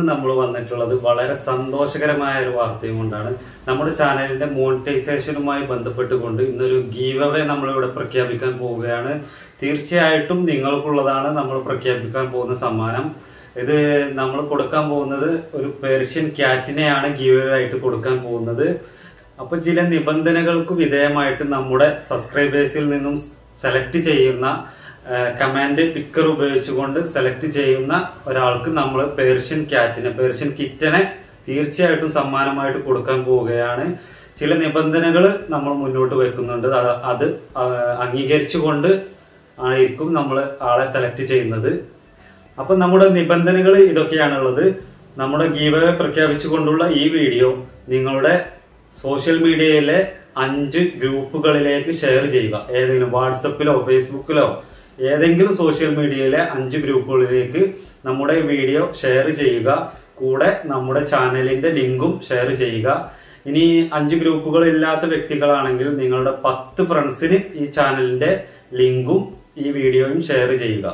ഇന്ന് നമ്മൾ വന്നിട്ടുള്ളത് വളരെ സന്തോഷകരമായ ഒരു വാർത്തയും കൊണ്ടാണ് നമ്മുടെ ചാനലിന്റെ മോണിറ്റൈസേഷനുമായി ബന്ധപ്പെട്ടുകൊണ്ട് ഇന്നൊരു ഗീവ് അവേ നമ്മളിവിടെ പ്രഖ്യാപിക്കാൻ പോവുകയാണ് തീർച്ചയായിട്ടും നിങ്ങൾക്കുള്ളതാണ് നമ്മൾ പ്രഖ്യാപിക്കാൻ പോകുന്ന സമ്മാനം ഇത് നമ്മൾ കൊടുക്കാൻ പോകുന്നത് ഒരു പേർഷ്യൻ ക്യാറ്റിനെയാണ് ഗീവ് അവേ ആയിട്ട് കൊടുക്കാൻ പോകുന്നത് അപ്പൊ ചില നിബന്ധനകൾക്ക് വിധേയമായിട്ട് നമ്മുടെ സബ്സ്ക്രൈബേഴ്സിൽ നിന്നും സെലക്ട് ചെയ്യുന്ന കമാൻഡ് പിക്കർ ഉപയോഗിച്ചുകൊണ്ട് സെലക്ട് ചെയ്യുന്ന ഒരാൾക്ക് നമ്മൾ പേർഷ്യൻ ക്യാറ്റിനെ പേർഷ്യൻ കിറ്റനെ തീർച്ചയായിട്ടും സമ്മാനമായിട്ട് കൊടുക്കാൻ പോവുകയാണ് ചില നിബന്ധനകൾ നമ്മൾ മുന്നോട്ട് വെക്കുന്നുണ്ട് അത് അത് അംഗീകരിച്ചുകൊണ്ട് ആയിരിക്കും നമ്മൾ ആളെ സെലക്ട് ചെയ്യുന്നത് അപ്പൊ നമ്മുടെ നിബന്ധനകൾ ഇതൊക്കെയാണുള്ളത് നമ്മുടെ ഗീവ പ്രഖ്യാപിച്ചുകൊണ്ടുള്ള ഈ വീഡിയോ നിങ്ങളുടെ സോഷ്യൽ മീഡിയയിലെ അഞ്ച് ഗ്രൂപ്പുകളിലേക്ക് ഷെയർ ചെയ്യുക ഏതെങ്കിലും വാട്സപ്പിലോ ഫേസ്ബുക്കിലോ ഏതെങ്കിലും സോഷ്യൽ മീഡിയയിലെ അഞ്ച് ഗ്രൂപ്പുകളിലേക്ക് നമ്മുടെ വീഡിയോ ഷെയർ ചെയ്യുക കൂടെ നമ്മുടെ ചാനലിന്റെ ലിങ്കും ഷെയർ ചെയ്യുക ഇനി അഞ്ച് ഗ്രൂപ്പുകൾ ഇല്ലാത്ത വ്യക്തികളാണെങ്കിൽ നിങ്ങളുടെ പത്ത് ഫ്രണ്ട്സിന് ഈ ചാനലിന്റെ ലിങ്കും ഈ വീഡിയോയും ഷെയർ ചെയ്യുക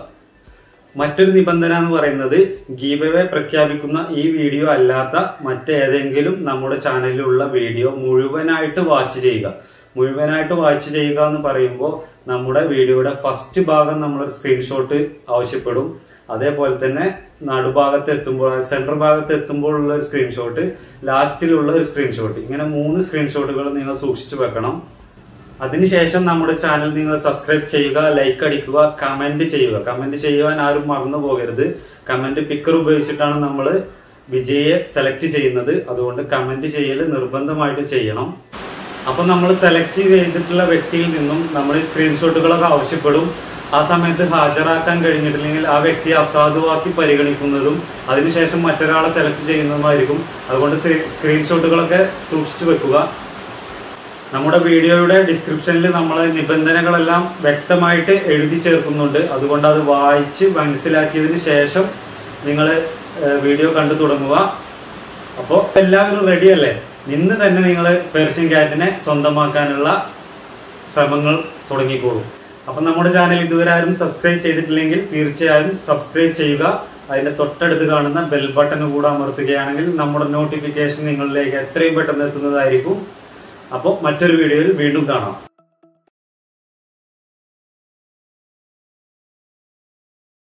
മറ്റൊരു നിബന്ധന എന്ന് പറയുന്നത് ഗീവവേ പ്രഖ്യാപിക്കുന്ന ഈ വീഡിയോ അല്ലാത്ത മറ്റേതെങ്കിലും നമ്മുടെ ചാനലിലുള്ള വീഡിയോ മുഴുവനായിട്ട് വാച്ച് ചെയ്യുക മുഴുവനായിട്ട് വാച്ച് ചെയ്യുക എന്ന് പറയുമ്പോൾ നമ്മുടെ വീഡിയോയുടെ ഫസ്റ്റ് ഭാഗം നമ്മൾ സ്ക്രീൻഷോട്ട് ആവശ്യപ്പെടും അതേപോലെ തന്നെ നടുഭാഗത്ത് എത്തുമ്പോൾ സെൻട്രൽ ഭാഗത്ത് എത്തുമ്പോഴുള്ള ഒരു സ്ക്രീൻഷോട്ട് ലാസ്റ്റിലുള്ള ഒരു സ്ക്രീൻഷോട്ട് ഇങ്ങനെ മൂന്ന് സ്ക്രീൻഷോട്ടുകൾ നിങ്ങൾ സൂക്ഷിച്ചു വെക്കണം അതിനുശേഷം നമ്മുടെ ചാനൽ നിങ്ങൾ സബ്സ്ക്രൈബ് ചെയ്യുക ലൈക്ക് അടിക്കുക കമന്റ് ചെയ്യുക കമന്റ് ചെയ്യുവാൻ ആരും മറന്നു പോകരുത് കമന്റ് പിക്കർ ഉപയോഗിച്ചിട്ടാണ് നമ്മൾ വിജയെ സെലക്ട് ചെയ്യുന്നത് അതുകൊണ്ട് കമന്റ് ചെയ്യൽ നിർബന്ധമായിട്ട് ചെയ്യണം അപ്പൊ നമ്മൾ സെലക്ട് ചെയ്തിട്ടുള്ള വ്യക്തിയിൽ നിന്നും നമ്മൾ ഈ സ്ക്രീൻഷോട്ടുകളൊക്കെ ആവശ്യപ്പെടും ആ സമയത്ത് ഹാജരാക്കാൻ കഴിഞ്ഞിട്ടില്ലെങ്കിൽ ആ വ്യക്തിയെ അസാധുവാക്കി പരിഗണിക്കുന്നതും അതിനുശേഷം മറ്റൊരാളെ സെലക്ട് ചെയ്യുന്നതുമായിരിക്കും അതുകൊണ്ട് സ്ക്രീൻഷോട്ടുകളൊക്കെ സൂക്ഷിച്ചു വെക്കുക നമ്മുടെ വീഡിയോയുടെ ഡിസ്ക്രിപ്ഷനിൽ നമ്മൾ നിബന്ധനകളെല്ലാം വ്യക്തമായിട്ട് എഴുതി ചേർക്കുന്നുണ്ട് അതുകൊണ്ട് അത് വായിച്ച് മനസ്സിലാക്കിയതിന് ശേഷം നിങ്ങൾ വീഡിയോ കണ്ടു തുടങ്ങുക അപ്പോൾ എല്ലാവരും റെഡി അല്ലേ ഇന്ന് തന്നെ നിങ്ങൾ പേർഷ്യൻ ക്യാറ്റിനെ സ്വന്തമാക്കാനുള്ള ശ്രമങ്ങൾ തുടങ്ങിക്കോളൂ അപ്പം നമ്മുടെ ചാനൽ ഇതുവരെ ആരും സബ്സ്ക്രൈബ് ചെയ്തിട്ടില്ലെങ്കിൽ തീർച്ചയായും സബ്സ്ക്രൈബ് ചെയ്യുക അതിന്റെ തൊട്ടടുത്ത് കാണുന്ന ബെൽ ബട്ടൺ കൂടെ അമർത്തുകയാണെങ്കിൽ നമ്മുടെ നോട്ടിഫിക്കേഷൻ നിങ്ങളിലേക്ക് എത്രയും പെട്ടെന്ന് എത്തുന്നതായിരിക്കും അപ്പോൾ മറ്റൊരു വീഡിയോയിൽ വീണ്ടും കാണാം